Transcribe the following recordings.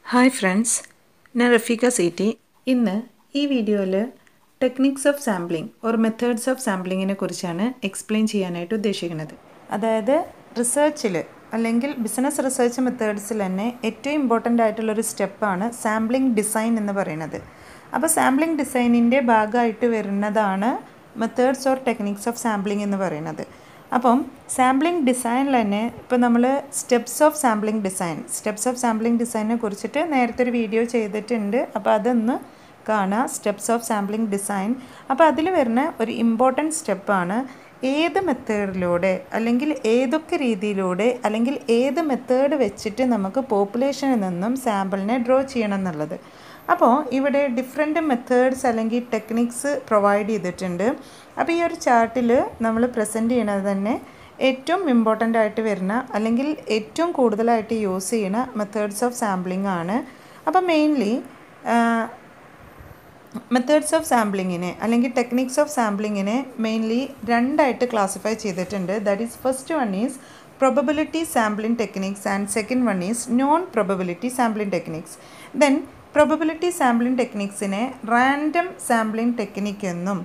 hi friends ഞാൻ റഫീഖ സീറ്റി ഇന്ന് ഈ വീഡിയോയിൽ techniques of sampling or methods of സാമ്പിളിങ്ങിനെ കുറിച്ചാണ് എക്സ്പ്ലെയിൻ ചെയ്യാനായിട്ട് ഉദ്ദേശിക്കുന്നത് അതായത് റിസർച്ചിൽ അല്ലെങ്കിൽ ബിസിനസ് റിസർച്ച് മെത്തേഡ്സിൽ തന്നെ ഏറ്റവും ഇമ്പോർട്ടൻ്റ് ആയിട്ടുള്ളൊരു സ്റ്റെപ്പാണ് സാമ്പിളിംഗ് ഡിസൈൻ എന്ന് പറയുന്നത് അപ്പോൾ സാമ്പിളിംഗ് ഡിസൈനിൻ്റെ ഭാഗമായിട്ട് വരുന്നതാണ് methods or techniques of sampling എന്ന് പറയുന്നത് അപ്പം സാമ്പിളിംഗ് ഡിസൈനിൽ തന്നെ ഇപ്പോൾ നമ്മൾ steps of sampling design steps of sampling ഡിസൈനെ കുറിച്ചിട്ട് നേരത്തെ ഒരു വീഡിയോ ചെയ്തിട്ടുണ്ട് അപ്പോൾ അതൊന്ന് കാണുക സ്റ്റെപ്സ് ഓഫ് സാമ്പിളിംഗ് ഡിസൈൻ അപ്പോൾ അതിൽ വരുന്ന ഒരു ഇമ്പോർട്ടൻറ്റ് സ്റ്റെപ്പാണ് ഏത് മെത്തേഡിലൂടെ അല്ലെങ്കിൽ ഏതൊക്കെ രീതിയിലൂടെ അല്ലെങ്കിൽ ഏത് മെത്തേഡ് വെച്ചിട്ട് നമുക്ക് പോപ്പുലേഷനിൽ നിന്നും സാമ്പിളിനെ ഡ്രോ ചെയ്യണം എന്നുള്ളത് അപ്പോൾ ഇവിടെ ഡിഫറെൻറ്റ് മെത്തേഡ്സ് അല്ലെങ്കിൽ ടെക്നിക്സ് പ്രൊവൈഡ് ചെയ്തിട്ടുണ്ട് അപ്പോൾ ഈ ഒരു ചാർട്ടിൽ നമ്മൾ പ്രസൻറ്റ് ചെയ്യണത് തന്നെ ഏറ്റവും ഇമ്പോർട്ടൻ്റ് ആയിട്ട് വരുന്ന അല്ലെങ്കിൽ ഏറ്റവും കൂടുതലായിട്ട് യൂസ് ചെയ്യുന്ന മെത്തേഡ്സ് ഓഫ് സാമ്പിളിംഗ് ആണ് അപ്പോൾ മെയിൻലി മെത്തേഡ്സ് ഓഫ് സാമ്പിളിങ്ങിനെ അല്ലെങ്കിൽ ടെക്നിക്സ് ഓഫ് സാമ്പിളിങ്ങിനെ മെയിൻലി രണ്ടായിട്ട് ക്ലാസിഫൈ ചെയ്തിട്ടുണ്ട് that is first one is probability sampling techniques and second one is non probability sampling techniques then probability sampling ടെക്നിക്സിനെ റാൻഡം സാമ്പിളിംഗ് ടെക്നിക്ക് എന്നും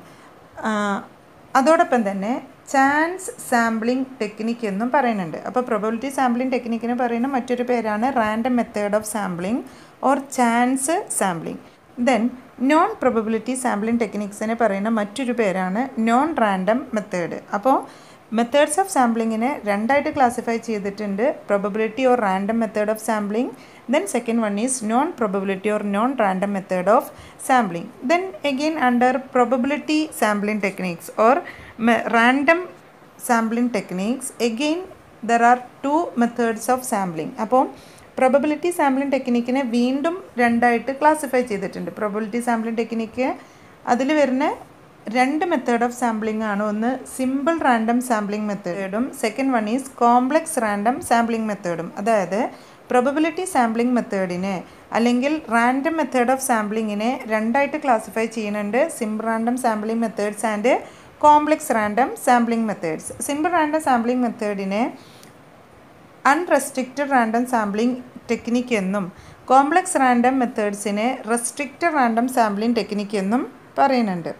അതോടൊപ്പം തന്നെ ചാൻസ് സാമ്പിളിംഗ് ടെക്നിക്ക് എന്നും പറയുന്നുണ്ട് അപ്പോൾ പ്രൊബബിലിറ്റി സാമ്പിളിംഗ് ടെക്നിക്കിന് പറയുന്ന മറ്റൊരു പേരാണ് random method of sampling or chance sampling then non probability sampling ടെക്നിക്സിനെ പറയുന്ന മറ്റൊരു പേരാണ് നോൺ റാൻഡം മെത്തേഡ് അപ്പോൾ മെത്തേഡ്സ് ഓഫ് സാമ്പിളിങ്ങിനെ രണ്ടായിട്ട് ക്ലാസിഫൈ ചെയ്തിട്ടുണ്ട് probability or random method of sampling then second one is non probability or non random method of sampling then again under probability sampling techniques or random sampling techniques again there are two methods of sampling അപ്പോൾ probability sampling ടെക്നിക്കിനെ വീണ്ടും രണ്ടായിട്ട് classify ചെയ്തിട്ടുണ്ട് probability sampling technique അതിൽ വരുന്ന രണ്ട് method of sampling ആണ് ഒന്ന് സിമ്പിൾ റാൻഡം സാമ്പിളിംഗ് മെത്തേഡും second one is complex random sampling മെത്തേഡും അതായത് പ്രൊബബിലിറ്റി സാമ്പിളിംഗ് മെത്തേഡിനെ അല്ലെങ്കിൽ റാൻഡം മെത്തേഡ് ഓഫ് സാമ്പിളിങ്ങിനെ രണ്ടായിട്ട് ക്ലാസിഫൈ ചെയ്യുന്നുണ്ട് simple random sampling methods and complex random sampling methods simple random sampling മെത്തേഡിനെ അൺറെസ്ട്രിക്റ്റഡ് റാൻഡം സാമ്പിളിംഗ് ടെക്നിക്ക് എന്നും complex random മെത്തേഡ്സിനെ റെസ്ട്രിക്റ്റഡ് റാൻഡം സാമ്പിളിംഗ് ടെക്നിക്ക് എന്നും പറയുന്നുണ്ട്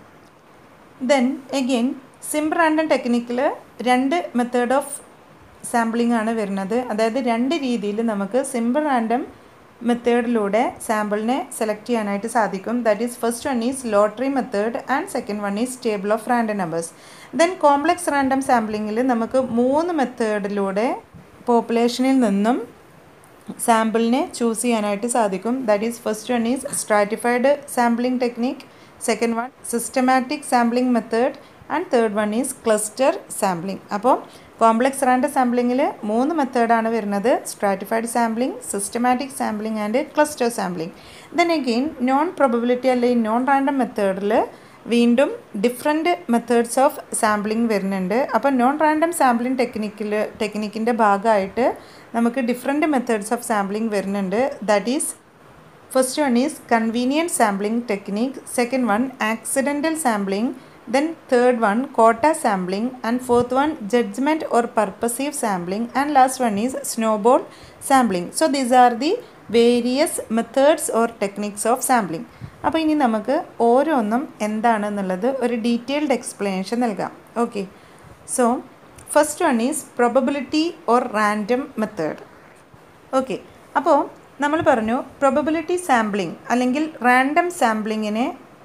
ദെൻ എഗെയിൻ സിമ്പിൾ റാൻഡം ടെക്നിക്കിൽ രണ്ട് മെത്തേഡ് ഓഫ് സാമ്പിളിംഗ് ആണ് വരുന്നത് അതായത് രണ്ട് രീതിയിൽ നമുക്ക് സിമ്പിൾ റാൻഡം മെത്തേഡിലൂടെ സാമ്പിളിനെ സെലക്ട് ചെയ്യാനായിട്ട് സാധിക്കും that is first one is lottery method and second one is table of random numbers then complex random സാമ്പിളിങ്ങിൽ നമുക്ക് മൂന്ന് മെത്തേഡിലൂടെ പോപ്പുലേഷനിൽ നിന്നും സാമ്പിളിനെ ചൂസ് ചെയ്യാനായിട്ട് സാധിക്കും that is first one is stratified sampling technique second one systematic sampling method and third one is cluster sampling അപ്പോൾ കോംപ്ലക്സ് റാൻഡം സാമ്പിളിങ്ങിൽ മൂന്ന് മെത്തേഡാണ് വരുന്നത് stratified sampling systematic sampling and cluster sampling then again non probability അല്ലെങ്കിൽ non random മെത്തേഡിൽ വീണ്ടും different methods of sampling വരുന്നുണ്ട് അപ്പോൾ നോൺ റാൻഡം സാമ്പിളിംഗ് ടെക്നിക്കിൽ ടെക്നിക്കിൻ്റെ ഭാഗമായിട്ട് നമുക്ക് ഡിഫറെൻറ്റ് മെത്തേഡ്സ് ഓഫ് സാമ്പിളിംഗ് വരുന്നുണ്ട് that is first one is convenient sampling technique second one accidental sampling then third one quota sampling and fourth one judgment or purposive sampling and last one is snowball sampling so these are the various methods or techniques of sampling അപ്പോൾ ഇനി നമുക്ക് ഓരോന്നും എന്താണെന്നുള്ളത് ഒരു detailed explanation നൽകാം okay so first one is probability or random method okay അപ്പോൾ നമ്മൾ പറഞ്ഞു പ്രൊബബിലിറ്റി സാമ്പിളിംഗ് അല്ലെങ്കിൽ റാൻഡം സാമ്പിളിങ്ങിനെ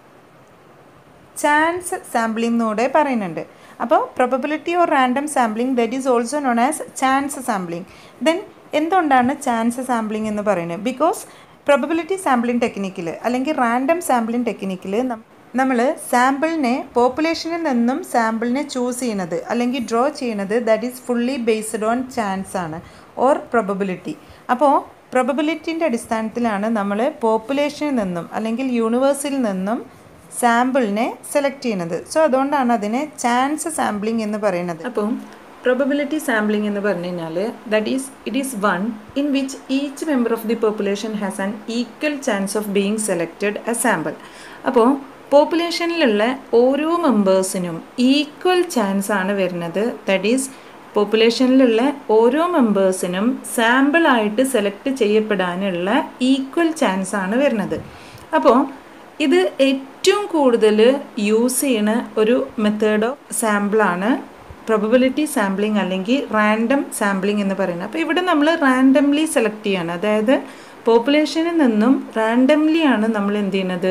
ചാൻസ് സാമ്പിളിംഗ് എന്നൂടെ പറയുന്നുണ്ട് അപ്പോൾ probability or random sampling that is also known as chance sampling then എന്തുകൊണ്ടാണ് ചാൻസ് സാമ്പിളിംഗ് എന്ന് പറയുന്നത് ബിക്കോസ് പ്രൊബബിലിറ്റി സാമ്പിളിംഗ് ടെക്നിക്കിൽ അല്ലെങ്കിൽ റാൻഡം സാമ്പിളിംഗ് ടെക്നിക്കിൽ നമ്മൾ സാമ്പിളിനെ പോപ്പുലേഷനിൽ നിന്നും സാമ്പിളിനെ ചൂസ് ചെയ്യുന്നത് അല്ലെങ്കിൽ ഡ്രോ ചെയ്യുന്നത് that is fully based on chance ആണ് ഓർ പ്രൊബബിലിറ്റി അപ്പോൾ പ്രൊബബിലിറ്റിൻ്റെ അടിസ്ഥാനത്തിലാണ് നമ്മൾ പോപ്പുലേഷനിൽ നിന്നും അല്ലെങ്കിൽ യൂണിവേഴ്സിൽ നിന്നും സാമ്പിളിനെ സെലക്ട് ചെയ്യുന്നത് സോ അതുകൊണ്ടാണ് അതിനെ ചാൻസ് സാമ്പിളിംഗ് എന്ന് പറയുന്നത് അപ്പം പ്രൊബബിലിറ്റി സാമ്പിളിംഗ് എന്ന് പറഞ്ഞു കഴിഞ്ഞാൽ that is it is one in which each member of the population has an equal chance of being selected a sample അപ്പോൾ പോപ്പുലേഷനിലുള്ള ഓരോ മെമ്പേഴ്സിനും ഈക്വൽ ചാൻസ് ആണ് വരുന്നത് ദാറ്റ് ഈസ് പോപ്പുലേഷനിലുള്ള ഓരോ മെമ്പേഴ്സിനും സാമ്പിളായിട്ട് സെലക്ട് ചെയ്യപ്പെടാനുള്ള ഈക്വൽ ചാൻസ് ആണ് വരുന്നത് അപ്പോൾ ഇത് ഏറ്റവും കൂടുതൽ യൂസ് ചെയ്യുന്ന ഒരു മെത്തേഡ് ഓഫ് സാമ്പിളാണ് പ്രൊബബിലിറ്റി സാമ്പിളിംഗ് അല്ലെങ്കിൽ റാൻഡം സാമ്പിളിംഗ് എന്ന് പറയുന്നത് അപ്പോൾ ഇവിടെ നമ്മൾ റാൻഡംലി സെലക്ട് ചെയ്യാണ് അതായത് പോപ്പുലേഷനിൽ നിന്നും റാൻഡംലി ആണ് നമ്മൾ എന്ത് ചെയ്യുന്നത്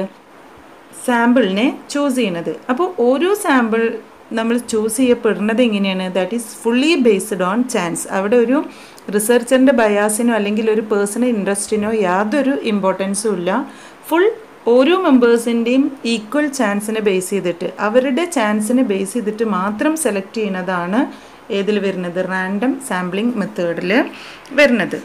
സാമ്പിളിനെ ചൂസ് ചെയ്യുന്നത് അപ്പോൾ ഓരോ സാമ്പിൾ നമ്മൾ ചൂസ് ചെയ്യപ്പെടുന്നത് എങ്ങനെയാണ് that is fully based on chance അവിടെ ഒരു റിസർച്ചറിൻ്റെ ബയാസിനോ അല്ലെങ്കിൽ ഒരു പേഴ്സണൽ ഇൻട്രസ്റ്റിനോ യാതൊരു ഇമ്പോർട്ടൻസും ഇല്ല ഫുൾ ഓരോ മെമ്പേഴ്സിൻ്റെയും ഈക്വൽ ചാൻസിനെ ബേസ് ചെയ്തിട്ട് അവരുടെ ചാൻസിനെ ബേസ് ചെയ്തിട്ട് മാത്രം സെലക്ട് ചെയ്യുന്നതാണ് ഏതിൽ വരുന്നത് റാൻഡം സാമ്പിളിംഗ് മെത്തേഡിൽ വരുന്നത്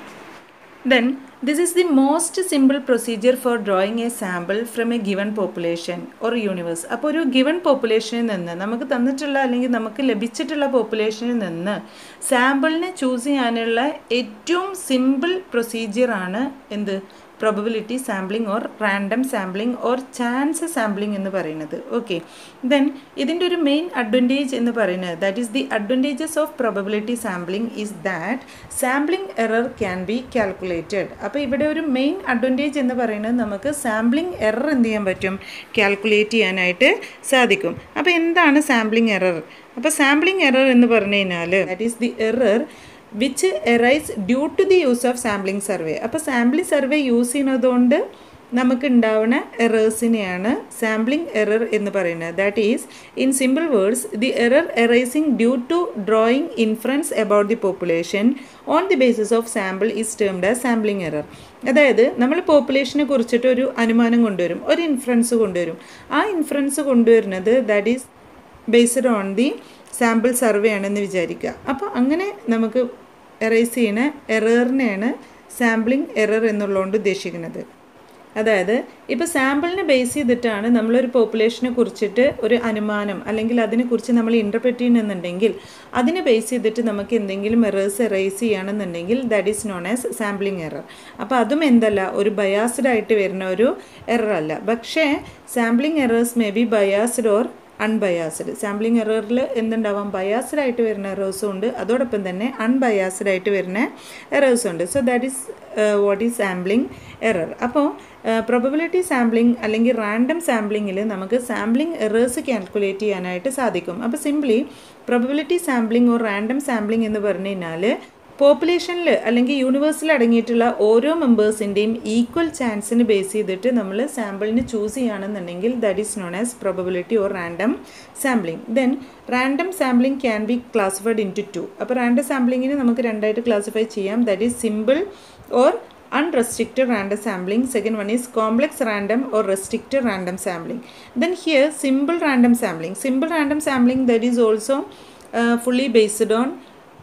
then this is the most simple procedure for drawing a sample from a given population or universe അപ്പോൾ ഒരു ഗിവൺ പോപ്പുലേഷനിൽ നിന്ന് നമുക്ക് തന്നിട്ടുള്ള അല്ലെങ്കിൽ നമുക്ക് ലഭിച്ചിട്ടുള്ള പോപ്പുലേഷനിൽ നിന്ന് സാമ്പിളിനെ ചൂസ് ചെയ്യാനുള്ള ഏറ്റവും സിമ്പിൾ പ്രൊസീജിയറാണ് എന്ത് probability sampling or random sampling or chance sampling എന്ന് പറയുന്നത് ഓക്കെ ദെൻ ഇതിൻ്റെ ഒരു മെയിൻ അഡ്വാൻറ്റേജ് എന്ന് പറയുന്നത് that is the advantages of probability sampling is that sampling error can be calculated അപ്പോൾ ഇവിടെ ഒരു മെയിൻ അഡ്വാൻറ്റേജ് എന്ന് പറയുന്നത് നമുക്ക് സാമ്പിളിംഗ് എറർ എന്ത് ചെയ്യാൻ പറ്റും കാൽക്കുലേറ്റ് ചെയ്യാനായിട്ട് സാധിക്കും അപ്പോൾ എന്താണ് സാമ്പിളിംഗ് എറർ അപ്പോൾ സാമ്പിളിംഗ് എറർ എന്ന് പറഞ്ഞു കഴിഞ്ഞാൽ that is the error which arise due to the use of sampling survey അപ്പോൾ സാമ്പിളിംഗ് സർവേ യൂസ് ചെയ്യുന്നതുകൊണ്ട് നമുക്ക് ഉണ്ടാവുന്ന എറേഴ്സിനെയാണ് സാമ്പിളിംഗ് എറർ എന്ന് പറയുന്നത് that is in simple words the error arising due to drawing influence about the population on the basis of sample is termed as sampling error അതായത് നമ്മൾ പോപ്പുലേഷനെ കുറിച്ചിട്ട് ഒരു അനുമാനം കൊണ്ടുവരും ഒരു ഇൻഫ്ലുവൻസ് കൊണ്ടുവരും ആ ഇൻഫ്ലുവൻസ് കൊണ്ടുവരുന്നത് that is based on the sample survey ആണെന്ന് വിചാരിക്കുക അപ്പോൾ അങ്ങനെ നമുക്ക് എറേസ് ചെയ്യുന്ന എററിനെയാണ് സാമ്പിളിംഗ് എറർ എന്നുള്ളതുകൊണ്ട് ഉദ്ദേശിക്കുന്നത് അതായത് ഇപ്പോൾ സാമ്പിളിനെ ബേസ് ചെയ്തിട്ടാണ് നമ്മളൊരു പോപ്പുലേഷനെ കുറിച്ചിട്ട് ഒരു അനുമാനം അല്ലെങ്കിൽ അതിനെക്കുറിച്ച് നമ്മൾ ഇൻ്റർപ്രറ്റ് ചെയ്യണമെന്നുണ്ടെങ്കിൽ അതിനെ ബേസ് ചെയ്തിട്ട് നമുക്ക് എന്തെങ്കിലും എറേഴ്സ് എറേസ് ചെയ്യണമെന്നുണ്ടെങ്കിൽ that is known as sampling error അപ്പോൾ അതും എന്തല്ല ഒരു ബയാസ്ഡ് ആയിട്ട് വരുന്ന ഒരു എറർ അല്ല പക്ഷേ sampling errors may be biased or unbiased sampling എററിൽ എന്തുണ്ടാവാം ബയാസ്ഡ് ആയിട്ട് വരുന്ന എറേഴ്സും ഉണ്ട് അതോടൊപ്പം തന്നെ അൺബയാസ്ഡ് ആയിട്ട് വരുന്ന എറേഴ്സും ഉണ്ട് so that is what is sampling error അപ്പോൾ പ്രൊബബിലിറ്റി സാമ്പിളിംഗ് അല്ലെങ്കിൽ റാൻഡം സാമ്പിളിങ്ങിൽ നമുക്ക് സാമ്പിളിംഗ് എറേഴ്സ് കാൽക്കുലേറ്റ് ചെയ്യാനായിട്ട് സാധിക്കും അപ്പോൾ simply probability sampling or random sampling എന്ന് പറഞ്ഞു കഴിഞ്ഞാൽ പോപ്പുലേഷനിൽ അല്ലെങ്കിൽ യൂണിവേഴ്സിൽ അടങ്ങിയിട്ടുള്ള ഓരോ മെമ്പേഴ്സിൻ്റെയും ഈക്വൽ ചാൻസിന് ബേസ് ചെയ്തിട്ട് നമ്മൾ സാമ്പിളിന് ചൂസ് ചെയ്യുകയാണെന്നുണ്ടെങ്കിൽ that is known as probability or random sampling then random sampling can be classified into two അപ്പോൾ റാൻഡം സാമ്പിളിങ്ങിന് നമുക്ക് രണ്ടായിട്ട് ക്ലാസിഫൈ ചെയ്യാം that is simple or unrestricted random sampling second one is complex random or restricted random sampling then here simple random sampling simple random sampling that is also uh, fully based on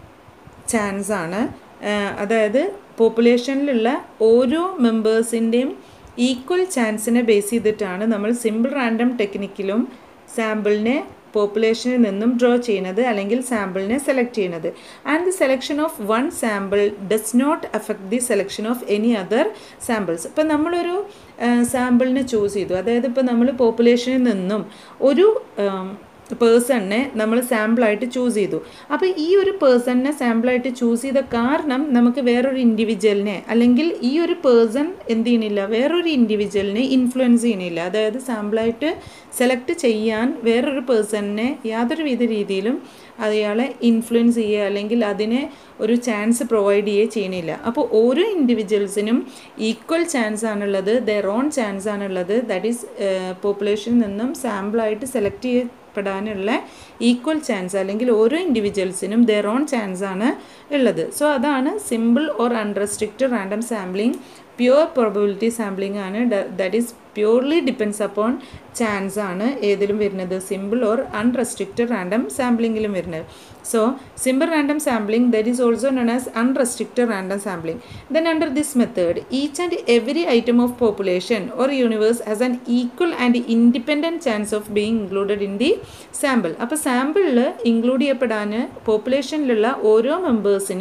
chance ആണ് അതായത് പോപ്പുലേഷനിലുള്ള ഓരോ മെമ്പേഴ്സിൻ്റെയും equal ചാൻസിനെ base ചെയ്തിട്ടാണ് നമ്മൾ simple random ടെക്നിക്കിലും സാമ്പിളിനെ പോപ്പുലേഷനിൽ നിന്നും draw ചെയ്യുന്നത് അല്ലെങ്കിൽ സാമ്പിളിനെ select ചെയ്യുന്നത് and the selection of one sample does not affect the selection of any other samples ഇപ്പം നമ്മളൊരു സാമ്പിളിനെ ചൂസ് ചെയ്തു അതായത് ഇപ്പോൾ നമ്മൾ പോപ്പുലേഷനിൽ നിന്നും ഒരു പേഴ്സണിനെ നമ്മൾ സാമ്പിളായിട്ട് ചൂസ് ചെയ്തു അപ്പോൾ ഈ ഒരു പേഴ്സണിനെ സാമ്പിളായിട്ട് ചൂസ് ചെയ്ത കാരണം നമുക്ക് വേറൊരു ഇൻഡിവിജ്വലിനെ അല്ലെങ്കിൽ ഈ ഒരു പേഴ്സൺ എന്ത് ചെയ്യണില്ല വേറൊരു ഇൻഡിവിജ്വലിനെ ഇൻഫ്ലുവൻസ് ചെയ്യണില്ല അതായത് സാമ്പിളായിട്ട് സെലക്ട് ചെയ്യാൻ വേറൊരു പേഴ്സണിനെ യാതൊരു വിധ രീതിയിലും അയാളെ ഇൻഫ്ലുവൻസ് ചെയ്യുക അല്ലെങ്കിൽ അതിനെ ഒരു ചാൻസ് പ്രൊവൈഡ് ചെയ്യുക ചെയ്യണില്ല അപ്പോൾ ഓരോ ഇൻഡിവിജ്വൽസിനും ഈക്വൽ ചാൻസ് ആണുള്ളത് ദർ ഓൺ ചാൻസ് ആണുള്ളത് ദാറ്റ് ഈസ് പോപ്പുലേഷനിൽ നിന്നും സാമ്പിളായിട്ട് സെലക്ട് ചെയ്യപ്പെടാനുള്ള ഈക്വൽ ചാൻസ് അല്ലെങ്കിൽ ഓരോ ഇൻഡിവിജ്വൽസിനും ദർ ഓൺ ചാൻസ് ആണ് ഉള്ളത് സോ അതാണ് simple or unrestricted random sampling pure probability sampling ആണ് that is purely depends upon chance ആണ് ഏതിലും വരുന്നത് സിമ്പിൾ ഓർ അൺറെസ്ട്രിക്റ്റഡ് റാൻഡം സാമ്പിളിങ്ങിലും വരുന്നത് so simple random sampling that is also known as unrestricted random sampling then under this method each and every item of population or universe has an equal and independent chance of being included in the sample അപ്പോൾ സാമ്പിളിൽ include ചെയ്യപ്പെടാൻ പോപ്പുലേഷനിലുള്ള ഓരോ മെമ്പേഴ്സിനും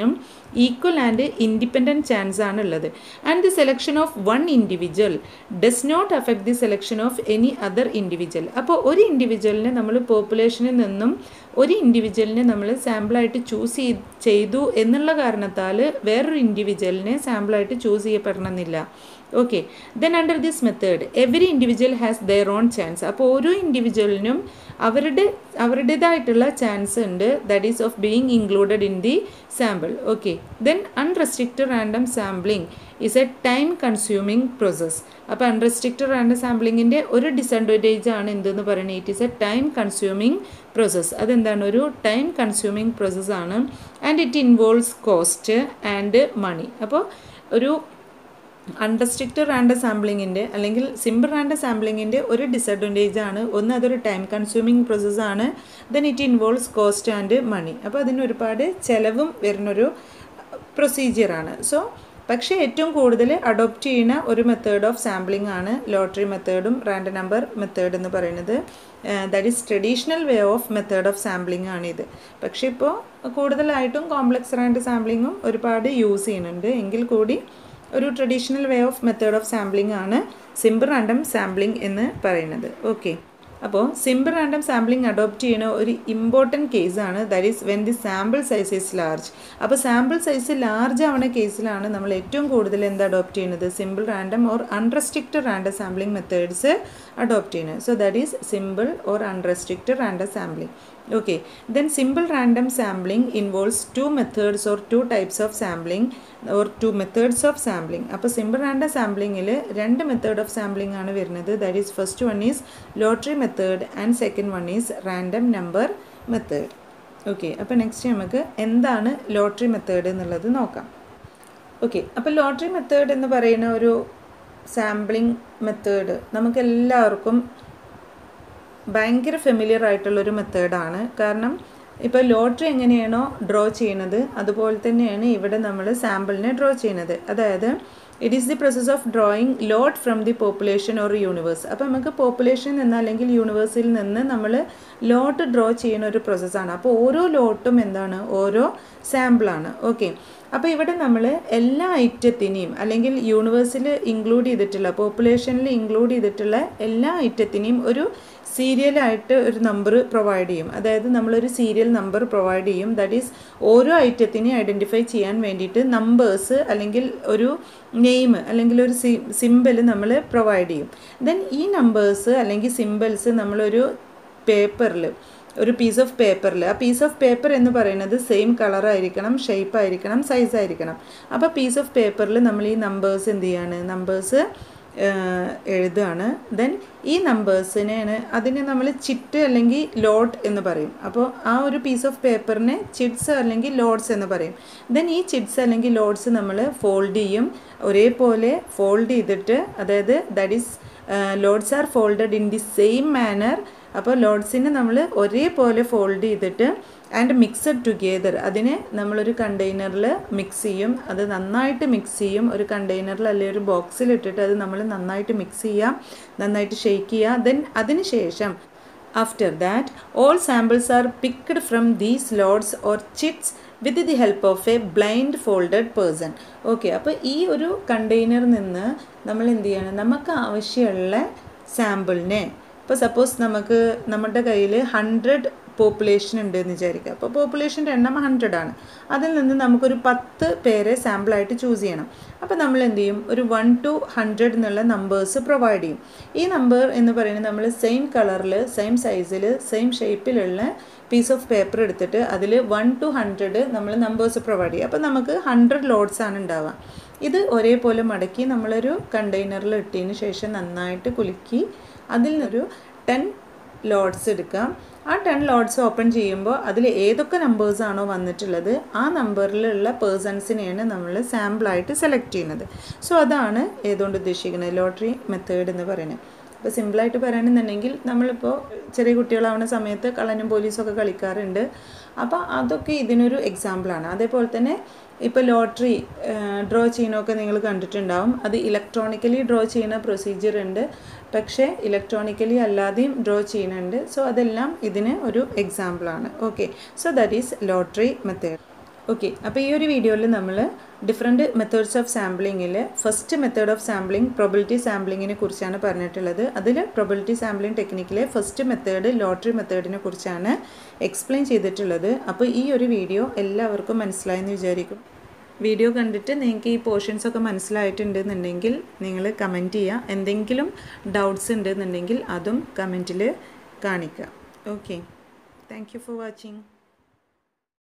equal and independent chance ആണ് ഉള്ളത് and the selection of one individual does not affect the selection of any other individual അപ്പോൾ ഒരു ഇൻഡിവിജ്വലിനെ നമ്മൾ പോപ്പുലേഷനിൽ നിന്നും ഒരു ഇൻഡിവിജ്വലിനെ നമ്മൾ സാമ്പിളായിട്ട് ചൂസ് ചെയ്ത് ചെയ്തു എന്നുള്ള കാരണത്താൽ വേറൊരു ഇൻഡിവിജ്വലിനെ സാമ്പിളായിട്ട് ചൂസ് ചെയ്യപ്പെടണമെന്നില്ല okay then under this method every individual has their own chance അപ്പോൾ ഓരോ ഇൻഡിവിജ്വലിനും അവരുടെ അവരുടേതായിട്ടുള്ള ചാൻസ് ഉണ്ട് that is of being included in the sample okay then unrestricted random sampling is a time consuming process അപ്പോൾ unrestricted random സാമ്പിളിങ്ങിൻ്റെ ഒരു disadvantage ആണ് എന്തെന്ന് പറയുന്നത് it is a time consuming process അതെന്താണ് ഒരു ടൈം കൺസ്യൂമിങ് പ്രോസസ്സാണ് and it involves cost and money അപ്പോൾ ഒരു അൺറെസ്ട്രിക്റ്റഡ് റാൻഡം സാമ്പിളിങ്ങിൻ്റെ അല്ലെങ്കിൽ സിമ്പിൾ റാൻഡം സാമ്പിളിങ്ങിൻ്റെ ഒരു ഡിസഡ്വാൻറ്റേജ് ആണ് ഒന്ന് അതൊരു ടൈം കൺസ്യൂമിങ് പ്രോസസ്സാണ് then it involves cost and money അപ്പോൾ അതിന് ഒരുപാട് ചിലവും വരുന്നൊരു പ്രൊസീജിയറാണ് സോ പക്ഷേ ഏറ്റവും കൂടുതൽ അഡോപ്റ്റ് ചെയ്യുന്ന ഒരു മെത്തേഡ് ഓഫ് സാമ്പിളിംഗ് ആണ് ലോട്ടറി മെത്തേഡും റാൻഡം നമ്പർ മെത്തേഡ് എന്ന് പറയുന്നത് that is traditional way of method of sampling ആണ് ഇത് പക്ഷേ ഇപ്പോൾ കൂടുതലായിട്ടും കോംപ്ലക്സ് റാൻഡ് സാമ്പിളിങ്ങും ഒരുപാട് യൂസ് ചെയ്യുന്നുണ്ട് എങ്കിൽ കൂടി ഒരു traditional way of method of sampling ആണ് സിമ്പിൾ റാൻഡം സാമ്പിളിംഗ് എന്ന് പറയുന്നത് ഓക്കെ അപ്പോൾ സിമ്പിൾ റാൻഡം സാമ്പിളിംഗ് അഡോപ്റ്റ് ചെയ്യുന്ന ഒരു ഇമ്പോർട്ടൻറ്റ് കേസാണ് that is when the sample size is large അപ്പോൾ സാമ്പിൾ സൈസ് ലാർജ് ആവുന്ന കേസിലാണ് നമ്മൾ ഏറ്റവും കൂടുതൽ എന്ത് അഡോപ്റ്റ് ചെയ്യുന്നത് simple random or unrestricted random sampling methods adopt ചെയ്യുന്നത് so that is simple or unrestricted random sampling okay then simple random sampling involves two methods or two types of sampling or two methods of sampling അപ്പോൾ simple random സാമ്പിളിങ്ങിൽ രണ്ട് method of sampling ആണ് വരുന്നത് that is first one is lottery method and second one is random number method okay അപ്പോൾ next നമുക്ക് എന്താണ് lottery method എന്നുള്ളത് നോക്കാം ഓക്കെ അപ്പോൾ ലോട്ടറി മെത്തേഡ് എന്ന് പറയുന്ന ഒരു സാമ്പിളിംഗ് മെത്തേഡ് നമുക്ക് എല്ലാവർക്കും ഭയങ്കര ഫെമിലിയർ ആയിട്ടുള്ളൊരു മെത്തേഡാണ് കാരണം ഇപ്പോൾ ലോട്ടറി എങ്ങനെയാണോ ഡ്രോ ചെയ്യുന്നത് അതുപോലെ തന്നെയാണ് ഇവിടെ നമ്മൾ സാമ്പിളിനെ ഡ്രോ ചെയ്യുന്നത് അതായത് it is the process of drawing lot from the population or universe അപ്പോൾ നമുക്ക് പോപ്പുലേഷനിൽ നിന്ന് അല്ലെങ്കിൽ യൂണിവേഴ്സിൽ നിന്ന് നമ്മൾ ലോട്ട് ഡ്രോ ചെയ്യുന്ന ഒരു പ്രോസസ്സാണ് അപ്പോൾ ഓരോ ലോട്ടും എന്താണ് ഓരോ സാമ്പിളാണ് ഓക്കെ അപ്പോൾ ഇവിടെ നമ്മൾ എല്ലാ ഐറ്റത്തിനെയും അല്ലെങ്കിൽ യൂണിവേഴ്സിൽ ഇൻക്ലൂഡ് ചെയ്തിട്ടുള്ള പോപ്പുലേഷനിൽ ഇൻക്ലൂഡ് ചെയ്തിട്ടുള്ള എല്ലാ ഐറ്റത്തിനെയും ഒരു സീരിയലായിട്ട് ഒരു നമ്പർ പ്രൊവൈഡ് ചെയ്യും അതായത് നമ്മളൊരു സീരിയൽ നമ്പർ പ്രൊവൈഡ് ചെയ്യും ദാറ്റ് ഈസ് ഓരോ ഐറ്റത്തിനെയും ഐഡൻറ്റിഫൈ ചെയ്യാൻ വേണ്ടിയിട്ട് നമ്പേഴ്സ് അല്ലെങ്കിൽ ഒരു നെയിം അല്ലെങ്കിൽ ഒരു സി സിമ്പിൾ നമ്മൾ പ്രൊവൈഡ് ചെയ്യും ദെൻ ഈ നമ്പേഴ്സ് അല്ലെങ്കിൽ സിമ്പിൾസ് നമ്മളൊരു പേപ്പറിൽ ഒരു പീസ് ഓഫ് പേപ്പറിൽ ആ പീസ് ഓഫ് പേപ്പർ എന്ന് പറയുന്നത് സെയിം കളർ ആയിരിക്കണം ഷേപ്പ് ആയിരിക്കണം സൈസ് ആയിരിക്കണം അപ്പോൾ പീസ് ഓഫ് പേപ്പറിൽ നമ്മൾ ഈ നമ്പേഴ്സ് എന്ത് ചെയ്യാണ് നമ്പേഴ്സ് എഴുതുകയാണ് ദെൻ ഈ നമ്പേഴ്സിനെയാണ് അതിനെ നമ്മൾ ചിറ്റ് അല്ലെങ്കിൽ ലോട്ട് എന്ന് പറയും അപ്പോൾ ആ ഒരു പീസ് ഓഫ് പേപ്പറിനെ ചിറ്റ്സ് അല്ലെങ്കിൽ ലോഡ്സ് എന്ന് പറയും ദെൻ ഈ ചിറ്റ്സ് അല്ലെങ്കിൽ ലോഡ്സ് നമ്മൾ ഫോൾഡ് ചെയ്യും ഒരേപോലെ ഫോൾഡ് ചെയ്തിട്ട് അതായത് that is lots are folded in the same manner അപ്പോൾ ലോഡ്സിനെ നമ്മൾ ഒരേപോലെ ഫോൾഡ് ചെയ്തിട്ട് ആൻഡ് മിക്സഡ് ടുഗെദർ അതിനെ നമ്മളൊരു കണ്ടെയ്നറിൽ മിക്സ് ചെയ്യും അത് നന്നായിട്ട് മിക്സ് ചെയ്യും ഒരു കണ്ടെയ്നറിൽ അല്ലെങ്കിൽ ഒരു ബോക്സിൽ ഇട്ടിട്ട് അത് നമ്മൾ നന്നായിട്ട് മിക്സ് ചെയ്യാം നന്നായിട്ട് ഷെയ്ക്ക് ചെയ്യുക ദെൻ അതിന് ശേഷം after that all samples are picked from these lots or chits with the help of a blind folded person okay അപ്പോൾ ഈ ഒരു കണ്ടെയ്നറിൽ നിന്ന് നമ്മൾ എന്ത് ചെയ്യണം നമുക്ക് ആവശ്യമുള്ള സാമ്പിളിനെ ഇപ്പോൾ സപ്പോസ് നമുക്ക് നമ്മുടെ കയ്യിൽ ഹൺഡ്രഡ് പോപ്പുലേഷൻ ഉണ്ട് എന്ന് വിചാരിക്കുക അപ്പോൾ പോപ്പുലേഷൻ്റെ എണ്ണം ഹൺഡ്രഡ് ആണ് അതിൽ നിന്ന് നമുക്കൊരു പത്ത് പേരെ സാമ്പിളായിട്ട് ചൂസ് ചെയ്യണം അപ്പോൾ നമ്മൾ എന്ത് ചെയ്യും ഒരു വൺ ടു ഹൺഡ്രഡ് എന്നുള്ള നമ്പേഴ്സ് പ്രൊവൈഡ് ചെയ്യും ഈ നമ്പർ എന്ന് പറയുന്നത് നമ്മൾ സെയിം കളറിൽ സെയിം സൈസിൽ സെയിം ഷേപ്പിലുള്ള പീസ് ഓഫ് പേപ്പർ എടുത്തിട്ട് അതിൽ വൺ ടു ഹൺഡ്രഡ് നമ്മൾ നമ്പേഴ്സ് പ്രൊവൈഡ് ചെയ്യും അപ്പോൾ നമുക്ക് ഹൺഡ്രഡ് ലോഡ്സ് ആണ് ഉണ്ടാവുക ഇത് ഒരേപോലെ മടക്കി നമ്മളൊരു കണ്ടെയ്നറിൽ ഇട്ടതിന് ശേഷം നന്നായിട്ട് കുലുക്കി അതിൽ നിന്നൊരു ടെൻ ലോഡ്സ് എടുക്കാം ആ ടെൻ ലോഡ്സ് ഓപ്പൺ ചെയ്യുമ്പോൾ അതിൽ ഏതൊക്കെ നമ്പേഴ്സാണോ വന്നിട്ടുള്ളത് ആ നമ്പറിലുള്ള പേഴ്സൺസിനെയാണ് നമ്മൾ സാമ്പിളായിട്ട് സെലക്ട് ചെയ്യുന്നത് സോ അതാണ് ഏതുകൊണ്ട് ഉദ്ദേശിക്കുന്നത് ലോട്ടറി മെത്തേഡ് എന്ന് പറയുന്നത് അപ്പോൾ സിമ്പിളായിട്ട് പറയുകയാണെന്നുണ്ടെങ്കിൽ നമ്മളിപ്പോൾ ചെറിയ കുട്ടികളാവുന്ന സമയത്ത് കള്ളനും പോലീസും ഒക്കെ കളിക്കാറുണ്ട് അപ്പോൾ അതൊക്കെ ഇതിനൊരു എക്സാമ്പിളാണ് അതേപോലെ തന്നെ ഇപ്പോൾ ലോട്ടറി ഡ്രോ ചെയ്യണമൊക്കെ നിങ്ങൾ കണ്ടിട്ടുണ്ടാവും അത് ഇലക്ട്രോണിക്കലി ഡ്രോ ചെയ്യുന്ന പ്രൊസീജിയർ ഉണ്ട് പക്ഷേ ഇലക്ട്രോണിക്കലി അല്ലാതെയും ഡ്രോ ചെയ്യുന്നുണ്ട് സോ അതെല്ലാം ഇതിന് ഒരു എക്സാമ്പിളാണ് okay so that is lottery method okay അപ്പോൾ ഈ ഒരു വീഡിയോയിൽ നമ്മൾ ഡിഫറെൻറ്റ് മെത്തേഡ്സ് ഓഫ് സാമ്പിളിങ്ങിൽ first method of sampling probability സാമ്പിളിങ്ങിനെ കുറിച്ചാണ് പറഞ്ഞിട്ടുള്ളത് അതിൽ പ്രൊബിലിറ്റി സാമ്പിളിംഗ് ടെക്നിക്കിലെ ഫസ്റ്റ് മെത്തേഡ് ലോട്ടറി മെത്തേഡിനെ കുറിച്ചാണ് എക്സ്പ്ലെയിൻ ചെയ്തിട്ടുള്ളത് അപ്പോൾ ഈ ഒരു വീഡിയോ എല്ലാവർക്കും മനസ്സിലായെന്ന് വിചാരിക്കും വീഡിയോ കണ്ടിട്ട് നിങ്ങൾക്ക് ഈ പോർഷൻസ് ഒക്കെ മനസ്സിലായിട്ടുണ്ടെന്നുണ്ടെങ്കിൽ നിങ്ങൾ കമൻറ്റ് ചെയ്യുക എന്തെങ്കിലും ഡൗട്ട്സ് ഉണ്ടെന്നുണ്ടെങ്കിൽ അതും കമൻറ്റിൽ കാണിക്കുക okay thank you for watching